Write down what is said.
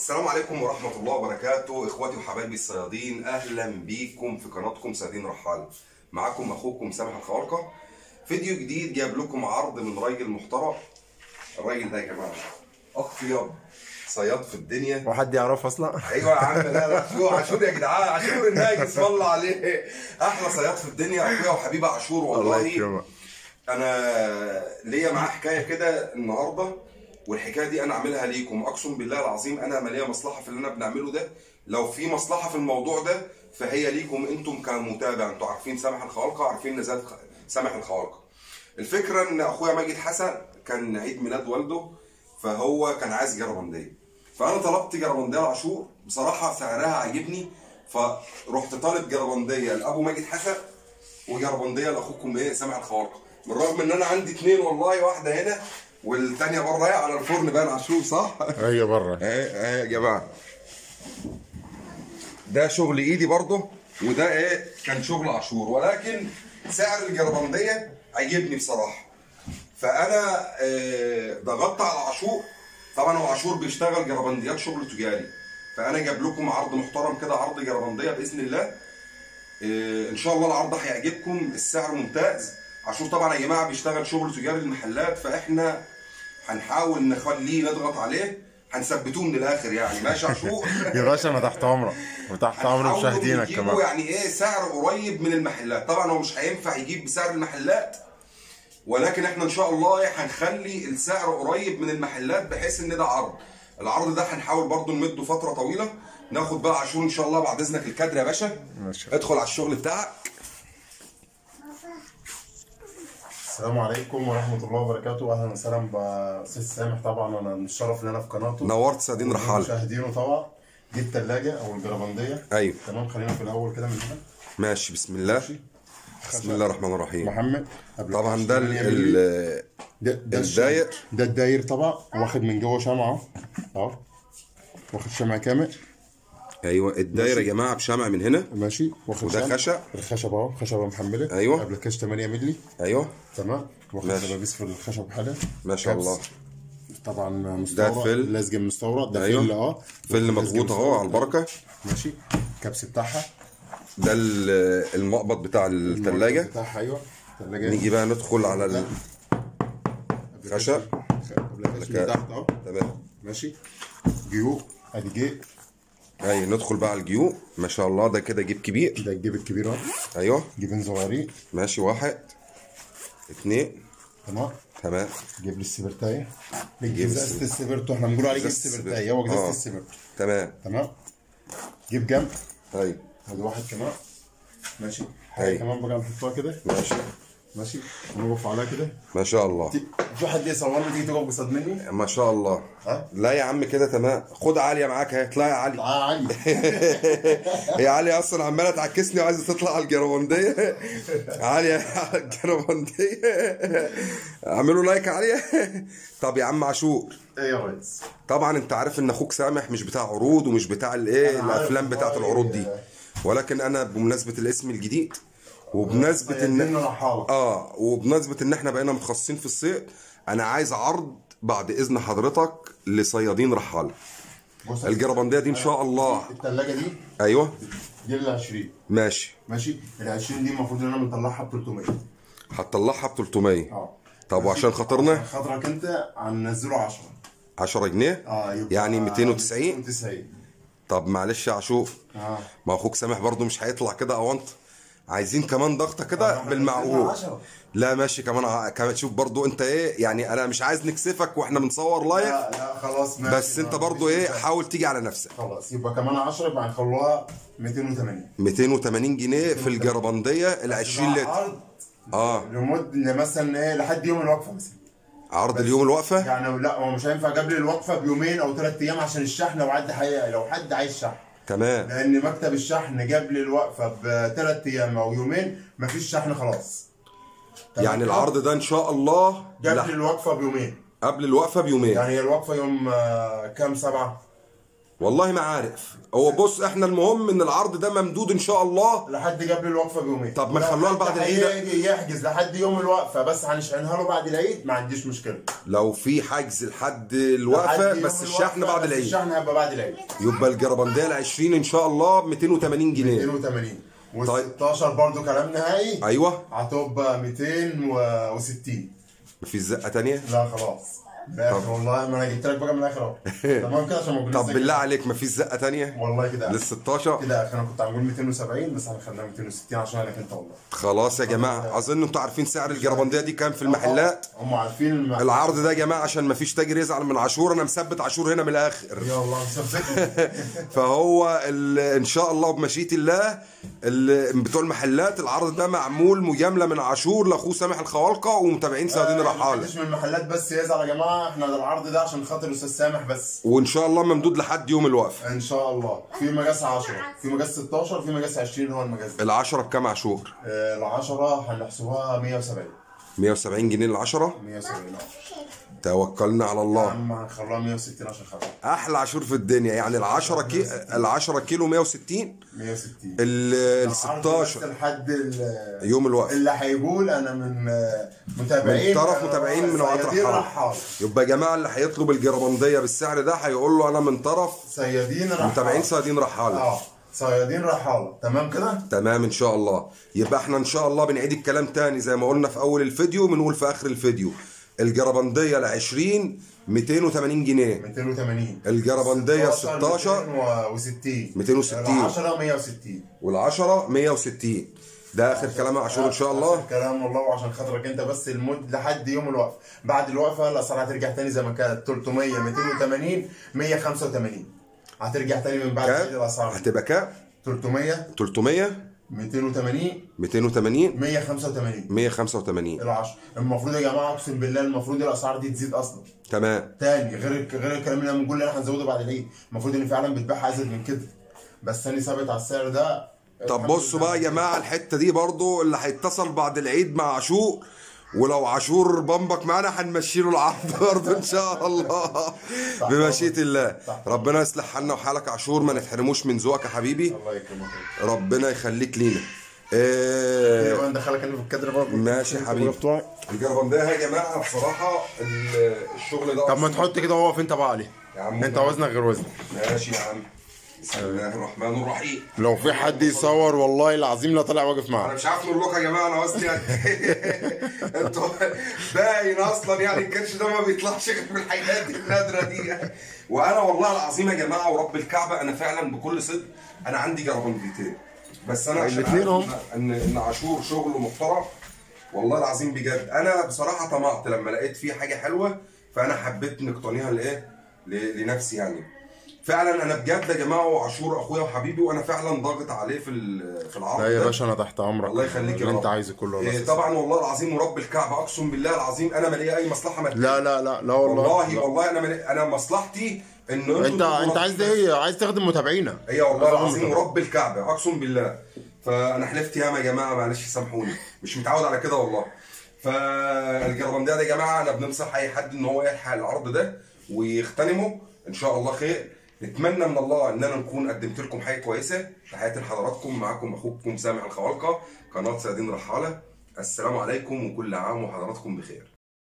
السلام عليكم ورحمة الله وبركاته إخواتي وحبايبي الصيادين أهلا بيكم في قناتكم صيادين رحال معاكم أخوكم سامح الخوارقة فيديو جديد جايب لكم عرض من راجل محترم الراجل ده يا جماعة أطيب صياد في الدنيا وحد يعرف اصلا ايوه يا عم لا لا عاشور عاشور يا جدعان عاشور الناجي اسم الله عليه احلى صياد في الدنيا اخويا وحبيبي عاشور الله والله يكرمك انا ليا معاه حكايه كده النهارده والحكايه دي انا عاملها ليكم اقسم بالله العظيم انا ما ليا مصلحه في اللي انا بنعمله ده لو في مصلحه في الموضوع ده فهي ليكم انتم كمتابع انتوا عارفين سامح الخوالقه عارفين نزال خ- سامح الخوالقه الفكره ان اخويا ماجد حسن كان عيد ميلاد والده فهو كان عايز جربنديه فانا طلبت جربنديه لعاشور بصراحه سعرها عجبني فرحت طالب جربنديه لابو ماجد حسن وجربنديه لاخوكم ايه سامح الخوارقه بالرغم ان انا عندي اتنين والله واحده هنا والتانيه بره اهي على الفرن باين عاشور صح؟ هي بره اهي اهي يا جماعه ده شغل ايدي برضه وده ايه كان شغل عاشور ولكن سعر الجربنديه عجبني بصراحه فانا آه، ضغطت على عاشور طبعا هو عاشور بيشتغل جربنديات شغل تجاري فانا جايب لكم عرض محترم كده عرض جربنديه باذن الله آه، ان شاء الله العرض هيعجبكم السعر ممتاز عاشور طبعا يا جماعه بيشتغل شغل تجاري المحلات فاحنا هنحاول نخليه نضغط عليه هنثبتوه من الاخر يعني ماشي عاشور يا باشا انا تحت امرك وتحت امر هنحاول مشاهدينك نجيبه كمان يعني ايه سعر قريب من المحلات طبعا هو مش هينفع يجيب بسعر المحلات ولكن احنا ان شاء الله هنخلي السعر قريب من المحلات بحيث ان ده عرض العرض ده هنحاول برضو نمده فتره طويله ناخد بقى عاشور ان شاء الله بعد اذنك الكادر يا باشا ماشي. ادخل على الشغل بتاعك السلام عليكم ورحمه الله وبركاته اهلا وسهلا باستاذ سامح طبعا انا متشرف ان انا في قناته نورت سادين رحال مشاهدينه طبعا دي الثلاجه او الجربنديه ايوه تمام خلينا في الاول كده من هنا ماشي بسم الله بسم الله الرحمن الرحيم محمد قبل طبعا كده ده ال- 8 مللي. ال- ده ده الداير. الشمع. ده الداير طبعا واخد من جوه شمعه اهو واخد شمع كامل ايوه الدايره يا جماعه بشمع من هنا ماشي واخد وده شمع. خشب. الخشب اهو خشبه محمله أيوة. قبل كاش 8 مللي ايوه تمام واخد ماشي. دبابيس في الخشب حاجه ما شاء كبس. الله طبعا مستورد فل. لازق مستورد ده أيوة. فل اه فل لازق مضغوط اهو مستورد. على البركه ماشي الكبس بتاعها ده ال- المقبض بتاع الثلاجه بتاعها ايوه الثلاجه نيجي بقى ندخل على ال... خشب. قبل كاش لك- من تحت اهو تمام ماشي جيوب ادي جيب ايوه ندخل بقى على الجيوب ما شاء الله ده كده جيب كبير ده الجيب الكبير اهو ايوه جيبين صغيرين ماشي واحد اتنين تمام تمام جيب لي السبرتايه جيب جزازه السبرت. السبرتو احنا بنقول عليه جيب جزازة السبرتايه هو السبرتو. جزازه آه. السبرتو تمام تمام جيب جنب ايوه هذا واحد كمان ماشي حاجه أيوة. كمان بقى نحطها كده ماشي ماشي ونقف عليها كده ما شاء الله تي- في حد يصورني تيجي تقف قصاد مني ما شاء الله ها؟ لا يا عم كده تمام خد عاليه معاك اهي اطلعي يا علي اه علي هي علي اصلا عماله تعكسني وعايزه تطلع على الجربنديه علي على الجربنديه اعملوا لايك عليا طب يا عم عاشور ايه يا ريس طبعا انت عارف ان اخوك سامح مش بتاع عروض ومش بتاع الايه أنا عارف الافلام بتاعت والله. العروض دي ولكن انا بمناسبه الاسم الجديد وبمناسبه ان صيادين رحالة. اه وبمناسبه ان احنا بقينا متخصصين في الصيد انا عايز عرض بعد اذن حضرتك لصيادين رحاله بص يا الجربنديه دي ان شاء الله الثلاجه دي ايوه دي ال 20 ماشي ماشي ال 20 دي المفروض ان انا بنطلعها ب 300 هتطلعها ب 300 اه طب وعشان خاطرنا عشان خاطرك انت هننزله 10 10 جنيه اه يبقى يعني 290 290 طب معلش يا عاشور اه ما اخوك سامح برضو مش هيطلع كده اونط عايزين كمان ضغطه طب كده احنا بالمعقول بننزلها 10. لا ماشي كمان ع- كمان شوف برضو انت ايه يعني انا مش عايز نكسفك واحنا بنصور لايف لا لا خلاص ماشي بس انت ما برضو فيش ايه مشاكل. حاول تيجي على نفسك خلاص يبقى كمان 10 يبقى هنخلوها 280 280 جنيه في الجربنديه ال 20 ده لتر عرض اه لمده مثلا ايه لحد يوم الوقفه مثلا عرض اليوم الوقفه يعني لا هو مش هينفع قبل الوقفه بيومين او ثلاث ايام عشان الشحن لو حد حي... لو حد عايز شحن تمام لان مكتب الشحن قبل الوقفه بثلاث ايام او يومين مفيش شحن خلاص تمام يعني كده؟ العرض ده ان شاء الله قبل لا الوقفه بيومين قبل الوقفه بيومين يعني هي الوقفه يوم آه، كام سبعة والله ما عارف هو بص احنا المهم ان العرض ده ممدود ان شاء الله لحد قبل الوقفه بيومين طب ما لو نخلوها حد لبعد العيد. هيجي يحجز لحد يوم الوقفه بس هنشحنها له بعد العيد ما عنديش مشكله لو في حجز لحد لحد الوقفه يوم بس الشحن الوقفة، بعد بس العيد الشحن هيبقى بعد العيد يبقى الجربنديه ال 20 ان شاء الله ب 280 جنيه 280 طيب. وال16 برضو كلام نهائي ايوه هتبقى 260 مفيش زقه تانية لا خلاص بالاخر والله ما انا جبت لك بقى من الاخر اهو تمام كده عشان ما طب بالله عليك مفيش زقه تانية والله كده لل 16 كده اخر انا كنت هنقول 270 بس انا خلينا 260 عشان انا انت والله خلاص يا جماعه اظن انتوا عارفين سعر الجربنديه دي كام في المحلات هم عارفين المحل العرض ده يا جماعه عشان مفيش تاجر يزعل من عاشور انا مثبت عاشور هنا من الاخر يا الله مثبتني فهو ال- ان شاء الله بمشيئه الله ال- بتوع المحلات العرض ده معمول مجامله من عاشور لاخوه سامح الخوالقه ومتابعين صيادين رحاله محدش من المحلات بس يزعل يا جماعه احنا ده العرض ده عشان خاطر الاستاذ سامح بس وان شاء الله ممدود لحد يوم الوقفه ان شاء الله في مقاس 10 في مقاس 16 في مقاس 20 هو المقاس ده العشرة بكام عاشور ال 10 هنحسبوها 170 170 جنيه العشرة 170 توكلنا على يا الله عم هنخلوها 160 عشان خاطر احلى عاشور في الدنيا يعني العشرة كي... العشرة كيلو 160 160 ال ال العرض بس 16 لحد ال- يوم الوقفه اللي هيقول انا من آه، متابعين من طرف متابعين من وقت صيادين رحال رحال يبقى يا جماعه اللي هيطلب الجربنديه بالسعر ده هيقول له انا من طرف صيادين رحال متابعين صيادين رحاله اه صيادين رحاله تمام كده تمام ان شاء الله يبقى احنا ان شاء الله بنعيد الكلام تاني زي ما قلنا في اول الفيديو بنقول في اخر الفيديو الجربنديه ل 20 280 جنيه 280 الجربنديه 16 260 260. 10 160 والعشرة 160 ده اخر كلام يا عاشور ان شاء الله كلام والله وعشان خاطرك انت بس المد لحد يوم الوقفه بعد الوقفه الاسعار هترجع تاني زي ما كانت 300 280 185 هترجع تاني من بعد كام الاسعار هتبقى كام 300 300 280 280 185 185 العشر المفروض يا جماعه اقسم بالله المفروض الاسعار دي تزيد اصلا تمام تاني غير غير الكلام اللي انا بنقول اللي احنا هنزوده بعد العيد المفروض ان فعلا بتباع ازيد من كده بس ثاني ثابت على السعر ده طب الحمد بصوا لله. بقى يا جماعه الحته دي برضو اللي هيتصل بعد العيد مع عاشور ولو عاشور بامبك معانا هنمشي له العرض برضه ان شاء الله بمشيئه الله ربنا يصلح حالنا وحالك يا عاشور ما نتحرموش من ذوقك يا حبيبي الله يكرمك ربنا يخليك لينا إيه ايوه ندخلك انا في الكادر برضه ماشي يا حبيبي. بتوعك. الجربنديه يا جماعه بصراحه ال- الشغل ده طب ما تحط كده واقف انت بقى عليه يا عم انت وزنك غير وزنك ماشي يا عم بسم الله الرحمن الرحيم لو في حد يصور والله العظيم لا طالع واقف انا معاه مش عارف اقول لكم يا جماعه انا وزني قد ايه انتوا باين اصلا يعني الكرش ده ما بيطلعش غير من الحاجات النادره دي وانا والله العظيم يا جماعه ورب الكعبه انا فعلا بكل صدق انا عندي جربنديتين بس انا عشان الاتنين عارف اهم. ان ان عاشور شغله محترم والله العظيم بجد انا بصراحه طمعت لما لقيت فيه حاجه حلوه فانا حبيت نقتنيها لايه ل- لنفسي يعني فعلا انا بجد يا جماعه وعاشور اخويا وحبيبي وانا فعلا ضاغط عليه في ال- في العرض لا يا ده. باشا انا تحت امرك الله يخليك يا اللي رب انت عايزه كله إيه بس طبعا والله العظيم ورب الكعبه اقسم بالله العظيم انا ما ليا اي مصلحه ماديه لا لا لا لا والله والله لا. والله انا ملي... انا مصلحتي ان انتوا انت تبقوا انت رب- عايز ايه عايز تخدم متابعينا هي والله طبعاً العظيم طبعاً. ورب الكعبه اقسم بالله فانا حلفت ياما يا جماعه معلش سامحوني مش متعود على كده والله فالجربنديه ده يا جماعه انا بننصح اي حد ان هو يلحق العرض ده ويغتنمه ان شاء الله خير نتمنى من الله ان انا نكون قدمت لكم حاجه كويسه تحياتي لحضراتكم معاكم اخوكم سامح الخوالقه قناه صيادين رحاله السلام عليكم وكل عام وحضراتكم بخير